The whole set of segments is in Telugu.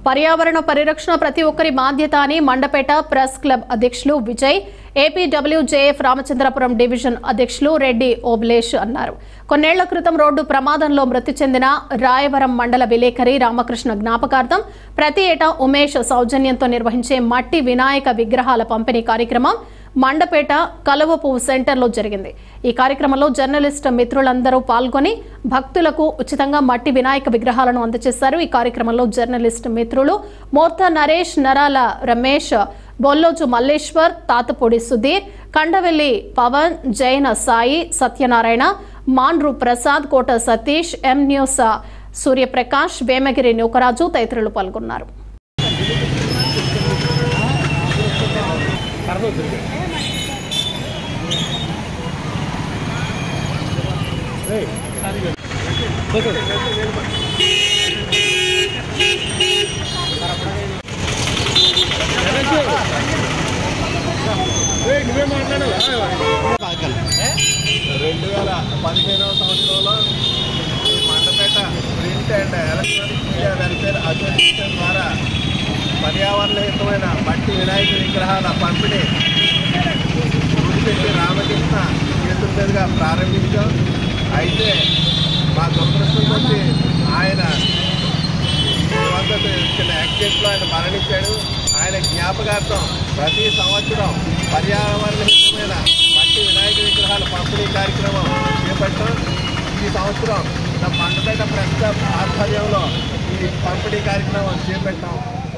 పర్యావరణ పరిరక్షణ ప్రతి ఒక్కరి బాధ్యత అని మండపేట ప్రెస్ క్లబ్ అధ్యక్షులు విజయ్ ఏపీడబ్ల్యూజేఎఫ్ రామచంద్రపురం డివిజన్ అధ్యక్షులు రెడ్డి ఓబ్లేష్ అన్నారు కొన్నేళ్ల క్రితం రోడ్డు ప్రమాదంలో మృతి చెందిన రాయవరం మండల విలేకరి రామకృష్ణ జ్ఞాపకార్థం ప్రతి ఏటా ఉమేష్ సౌజన్యంతో నిర్వహించే మట్టి వినాయక విగ్రహాల పంపిణీ కార్యక్రమం మండపేట కలువపు సెంటర్లో జరిగింది ఈ కార్యక్రమంలో జర్నలిస్ట్ మిత్రులందరూ పాల్గొని భక్తులకు ఉచితంగా మట్టి వినాయక విగ్రహాలను అందజేశారు ఈ కార్యక్రమంలో జర్నలిస్ట్ మిత్రులు మోర్తా నరేష్ నరాల రమేష్ బొల్లోజు మల్లేశ్వర్ తాతపూడి సుధీర్ కండవెల్లి పవన్ జైన సాయి సత్యనారాయణ మాన్రు ప్రసాద్ కోట సతీష్ ఎం న్యూస్ సూర్యప్రకాష్ వేమగిరి నూకరాజు తదితరులు పాల్గొన్నారు రెండు వేల పదిహేనవ సంవత్సరంలో ఈ Mandapeta print and electronic media welfare association ద్వారా పర్యావరణ హితమైన మట్టి వినాయక విగ్రహాల పంపిణీ గుడిపెట్టి రామకృష్ణ చేతుల మీదుగా ప్రారంభించాం అయితే మా దురదృష్టం కొద్ది ఆయన వద్దకు చిన్న యాక్సిడెంట్లో ఆయన మరణించాడు ఆయన జ్ఞాపకార్థం ప్రతి సంవత్సరం పర్యావరణహితమైన మట్టి వినాయక విగ్రహాల పంపిణీ కార్యక్రమం చేపట్టాం ఈ సంవత్సరం నా మండపేట ప్రెస్ క్లబ్ ఆధ్వర్యంలో ఈ పంపిణీ కార్యక్రమం చేపట్టాం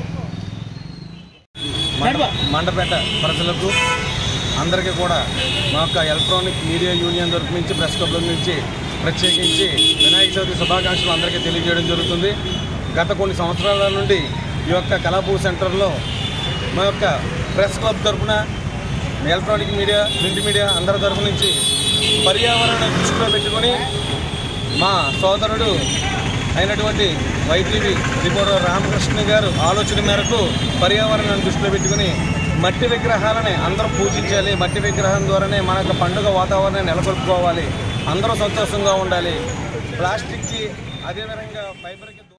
మండ- మండపేట ప్రజలకు అందరికీ కూడా మా యొక్క ఎలక్ట్రానిక్ మీడియా యూనియన్ తరపు నుంచి ప్రెస్ క్లబ్ల నుంచి ప్రత్యేకించి వినాయక చవితి శుభాకాంక్షలు అందరికీ తెలియజేయడం జరుగుతుంది గత కొన్ని సంవత్సరాల నుండి ఈ యొక్క కళాపూ సెంటర్లో మా యొక్క ప్రెస్ క్లబ్ తరపున ఎలక్ట్రానిక్ మీడియా ప్రింట్ మీడియా అందరి తరపు నుంచి పర్యావరణ దృష్టిలో పెట్టుకొని మా సోదరుడు అయినటువంటి వైటీవీ రిపోర్టర్ రామకృష్ణ గారు ఆలోచన మేరకు పర్యావరణాన్ని దృష్టిలో పెట్టుకుని మట్టి విగ్రహాలని అందరూ పూజించాలి మట్టి విగ్రహం ద్వారానే మన యొక్క పండుగ వాతావరణాన్ని నెలకొల్పుకోవాలి అందరూ సంతోషంగా ఉండాలి ప్లాస్టిక్కి అదేవిధంగా ఫైబర్కి